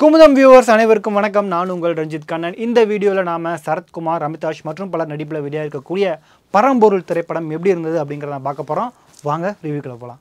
Kumudam viewers அனைவருக்கும் வணக்கம் நான் உங்கள் ரஞ்சித் கண்ணன் இந்த வீடியோவில் நாம சரத்குமார் அமிதாஷ் மற்றும் பலர் நடிப்பில் வெளியாக இருக்கக்கூடிய பரம்பொருள் திரைப்படம் எப்படி இருந்தது அப்படிங்கிறத பார்க்க போகிறோம் வாங்க ரிவ்யூக்குள்ள போகலாம்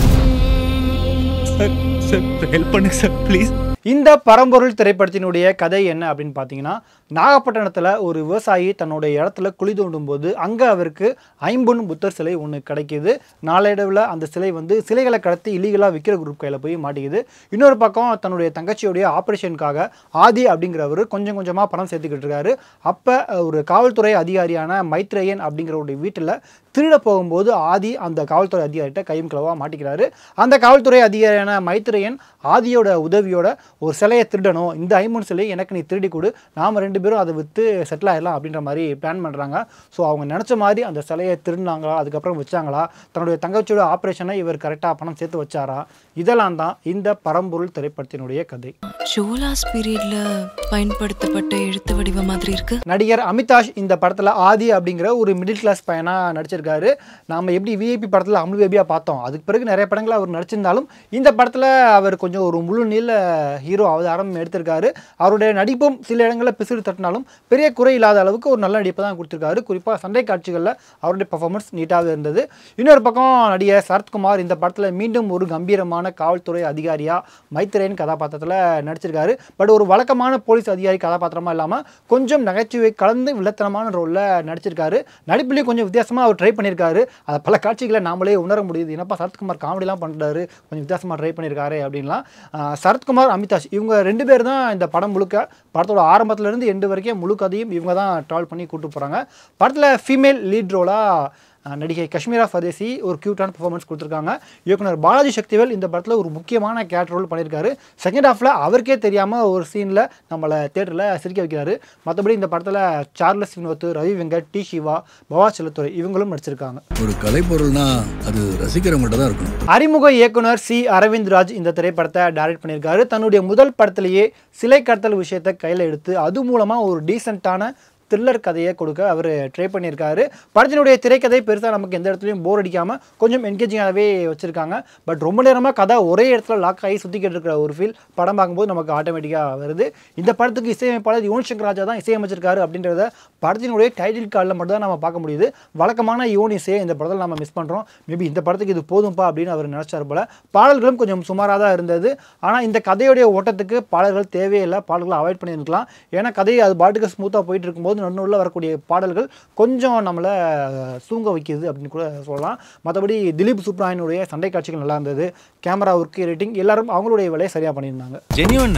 சார் சார் ஹெல்ப் பண்ணுங்க சார் ப்ளீஸ் இந்த பரம்பொருள் திரைப்படத்தினுடைய கதை என்ன அப்படின்னு பார்த்தீங்கன்னா நாகப்பட்டினத்தில் ஒரு விவசாயி தன்னுடைய இடத்துல குழி தோண்டும் போது அங்கே அவருக்கு ஐம்பொன் புத்தர் சிலை ஒன்று கிடைக்கிது நாளடைவில் அந்த சிலை வந்து சிலைகளை கடத்தி இல்லீகலாக விற்கிற குரூப் கையில் போய் மாட்டிக்குது இன்னொரு பக்கம் தன்னுடைய தங்கச்சியுடைய ஆப்ரேஷனுக்காக ஆதி அப்படிங்கிறவர் கொஞ்சம் கொஞ்சமாக பணம் சேர்த்துக்கிட்டு இருக்காரு அப்போ ஒரு காவல்துறை அதிகாரியான மைத்ரேயன் அப்படிங்கிறவருடைய வீட்டில் திருட போகும்போது ஆதி அந்த காவல்துறை அதிகாரிகிட்ட கையும் களவாக மாட்டிக்கிறாரு அந்த காவல்துறை அதிகாரியான மைத்ரேயன் ஆதியோட உதவியோட ஒரு சிலையை திருடணும் இந்த ஐம்பொன் சிலையை எனக்கு நீ திருடி கொடு நாம் ரெண்டு பேரும் அதை விற்று செட்டில் ஆயிடலாம் அப்படின்ற மாதிரி பிளான் பண்ணுறாங்க ஸோ அவங்க நினச்ச மாதிரி அந்த சிலையை திருடினாங்களா அதுக்கப்புறம் வச்சாங்களா தன்னுடைய தங்கச்சியோட ஆப்ரேஷனை இவர் கரெக்டாக பணம் சேர்த்து வச்சாரா இதெல்லாம் தான் இந்த பரம்பொருள் திரைப்படத்தினுடைய கதை சோலாஸ் பீரியட்ல பயன்படுத்தப்பட்ட எழுத்து வடிவம் மாதிரி இருக்கு நடிகர் அமிதாஷ் இந்த படத்தில் ஆதி அப்படிங்கிற ஒரு மிடில் கிளாஸ் பையனாக நடிச்சிருக்காரு நாம் எப்படி விஐபி படத்தில் அமுல் பேபியாக பார்த்தோம் அதுக்கு பிறகு நிறைய படங்கள் அவர் நடிச்சிருந்தாலும் இந்த படத்தில் அவர் கொஞ்சம் ஒரு முழு நீள ஹீரோ அவதாரம் எடுத்திருக்காரு அவருடைய நடிப்பும் சில இடங்களில் பிசிறு தட்டினாலும் பெரிய குறை இல்லாத அளவுக்கு ஒரு நல்ல நடிப்பை தான் கொடுத்துருக்காரு குறிப்பாக சண்டை காட்சிகளில் அவருடைய பர்ஃபார்மன்ஸ் நீட்டாகவே இருந்தது இன்னொரு பக்கம் நடிகர் சரத்குமார் இந்த படத்தில் மீண்டும் ஒரு கம்பீரமான காவல்துறை அதிகாரியாக மைத்திரேயன் கதாபாத்திரத்தில் நடிச்சிருக்காரு பட் ஒரு வழக்கமான போலீஸ் அதிகாரி கதாபாத்திரமா இல்லாமல் கொஞ்சம் நகைச்சுவை கலந்து வில்லத்தனமான ரோலில் நடிச்சிருக்காரு நடிப்புலையும் கொஞ்சம் வித்தியாசமாக அவர் ட்ரை பண்ணியிருக்காரு அது பல காட்சிகளை நாமளே உணர முடியுது என்னப்பா சரத்குமார் காமெடிலாம் பண்ணுறாரு கொஞ்சம் வித்தியாசமாக ட்ரை பண்ணியிருக்காரு அப்படின்லாம் ஆஹ் சரத்குமார் அமிதாஷ் இவங்க ரெண்டு பேர் தான் இந்த படம் முழுக்க படத்தோட ஆரம்பத்துலேருந்து எண்டு வரைக்கும் முழு கதையும் இவங்க தான் ட்ராவல் பண்ணி கூட்டு போகிறாங்க படத்தில் ஃபீமேல் லீட் ரோலாக அஹ் நடிகை காஷ்மீரா ஃபதேசி ஒரு க்யூட்டான பெர்ஃபார்மன்ஸ் கொடுத்துருக்காங்க இயக்குனர் பாலாஜி சக்திவேல் இந்த படத்தில் ஒரு முக்கியமான கேரக்டர் ரோல் பண்ணியிருக்காரு செகண்ட் ஹாஃபில் அவருக்கே தெரியாமல் ஒரு சீனில் நம்மளை தேட்டரில் சிரிக்க வைக்கிறாரு மற்றபடி இந்த படத்தில் சார்லஸ் வினோத் ரவி வெங்கட் டி சிவா பவா செல்லத்துறை இவங்களும் நடிச்சிருக்காங்க ஒரு கலைப்பொருள்னா அது ரசிக்கிறவங்கள்ட்ட தான் இருக்கணும் அறிமுக இயக்குனர் சி அரவிந்த் ராஜ் இந்த திரைப்படத்தை டைரக்ட் பண்ணியிருக்காரு தன்னுடைய முதல் படத்திலேயே சிலை கடத்தல் விஷயத்தை கையில் எடுத்து அது மூலமாக ஒரு டீசெண்டான த்ரில்லர் கதையை கொடுக்க அவர் ட்ரை பண்ணியிருக்காரு படத்தினுடைய திரைக்கதை பெருசாக நமக்கு எந்த இடத்துலையும் போர் அடிக்காமல் கொஞ்சம் என்கேஜிங்காகவே வச்சுருக்காங்க பட் ரொம்ப நேரமாக கதை ஒரே இடத்துல லாக் ஆகி சுற்றிக்கிட்டு இருக்கிற ஒரு ஃபீல் படம் பார்க்கும்போது நமக்கு ஆட்டோமேட்டிக்காக வருது இந்த படத்துக்கு இசையமைப்பாளர் யுவன் சங்கர் ராஜா தான் இசையமைச்சிருக்காரு அப்படின்றத படத்தினுடைய டைட்டில் கார்டில் மட்டும் தான் நம்ம பார்க்க முடியுது வழக்கமான யுவன் இசையை இந்த படத்தில் நம்ம மிஸ் பண்ணுறோம் மேபி இந்த படத்துக்கு இது போதும்பா அப்படின்னு அவர் நினச்சார் போல பாடல்களும் கொஞ்சம் சுமாராக தான் இருந்தது ஆனால் இந்த கதையுடைய ஓட்டத்துக்கு பாடல்கள் தேவையில்லை பாடல்களை அவாய்ட் பண்ணியிருக்கலாம் ஏன்னா கதை அது பாட்டுக்கு ஸ்மூத்தாக போயிட்டு இருக்கும்போது நடுவில் வரக்கூடிய பாடல்கள் கொஞ்சம் நம்மளை அஹ், தூங்க வைக்குது அப்படின்னு கூட சொல்லலாம் மற்றபடி திலீப் சுப்ராயனுடைய சண்டை காட்சிகள் நல்லா இருந்தது கேமரா ஒர்க்கு ரேட்டிங் எல்லாரும் அவங்களுடைய வேலையை சரியாக பண்ணியிருந்தாங்க ஜெனியூன்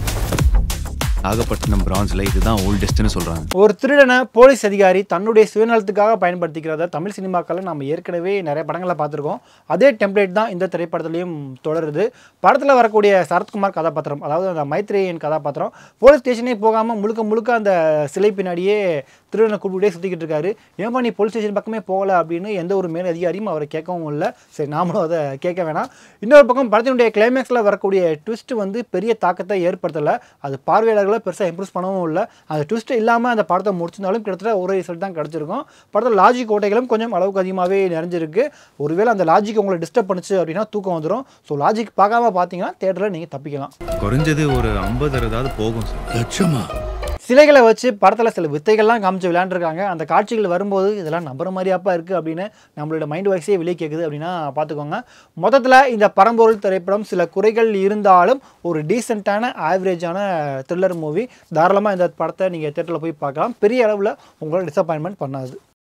நாகப்பட்டினம் பிரான்ஸ்ல இதுதான் ஓல்டஸ்ட்னு சொல்றாங்க ஒரு திருடனை போலீஸ் அதிகாரி தன்னுடைய சுயநலத்துக்காக பயன்படுத்திக்கிறத தமிழ் சினிமாக்களில் நம்ம ஏற்கனவே நிறைய படங்களை பார்த்துருக்கோம் அதே டெம்ப்ளேட் தான் இந்த திரைப்படத்துலையும் தொடருது படத்தில் வரக்கூடிய சரத்குமார் கதாபாத்திரம் அதாவது அந்த மைத்ரேயன் கதாபாத்திரம் போலீஸ் ஸ்டேஷனே போகாமல் முழுக்க முழுக்க அந்த சிலை பின்னாடியே திருடனை கூப்பிட்டே சுற்றிக்கிட்டு இருக்காரு ஏமா நீ போலீஸ் ஸ்டேஷன் பக்கமே போகல அப்படின்னு எந்த ஒரு மேல் அதிகாரியும் அவரை கேட்கவும் இல்லை சரி நாமளும் அதை கேட்க வேணாம் இன்னொரு பக்கம் படத்தினுடைய கிளைமேக்ஸில் வரக்கூடிய ட்விஸ்ட் வந்து பெரிய தாக்கத்தை ஏற்படுத்தலை அது பார்வையாளர்களை பெருசாக இம்ப்ரூஸ் பண்ணவும் இல்லை அந்த ட்விஸ்ட் இல்லாமல் அந்த படத்தை முடிச்சிருந்தாலும் கிட்டத்தட்ட ஒரு ரிசல்ட் தான் கிடச்சிருக்கும் படத்தில் லாஜிக் கோட்டைகளும் கொஞ்சம் அளவுக்கு அதிகமாகவே நிறைஞ்சிருக்கு ஒருவேளை அந்த லாஜிக் உங்களை டிஸ்டர்ப் பண்ணுச்சு அப்படின்னா தூக்கம் வந்துடும் ஸோ லாஜிக் பார்க்காம பார்த்தீங்கன்னா தேட்டரில் நீங்கள் தப்பிக்கலாம் குறைஞ்சது ஒரு ஐம்பது அறுபதாவது போகும் சார் லட்சமா சிலைகளை வச்சு படத்தில் சில வித்தைகள்லாம் காமிச்சு விளையாண்டுருக்காங்க அந்த காட்சிகள் வரும்போது இதெல்லாம் நம்புற மாதிரியாப்பா இருக்குது அப்படின்னு நம்மளோட மைண்ட் வாய்ஸே வெளியே கேட்குது அப்படின்னா பார்த்துக்கோங்க மொத்தத்தில் இந்த பரம்பொருள் திரைப்படம் சில குறைகள் இருந்தாலும் ஒரு டீசெண்டான ஆவரேஜான த்ரில்லர் மூவி தாராளமாக இந்த படத்தை நீங்கள் தேட்டரில் போய் பார்க்கலாம் பெரிய அளவில் உங்களை டிசப்பாயின்மெண்ட் பண்ணாது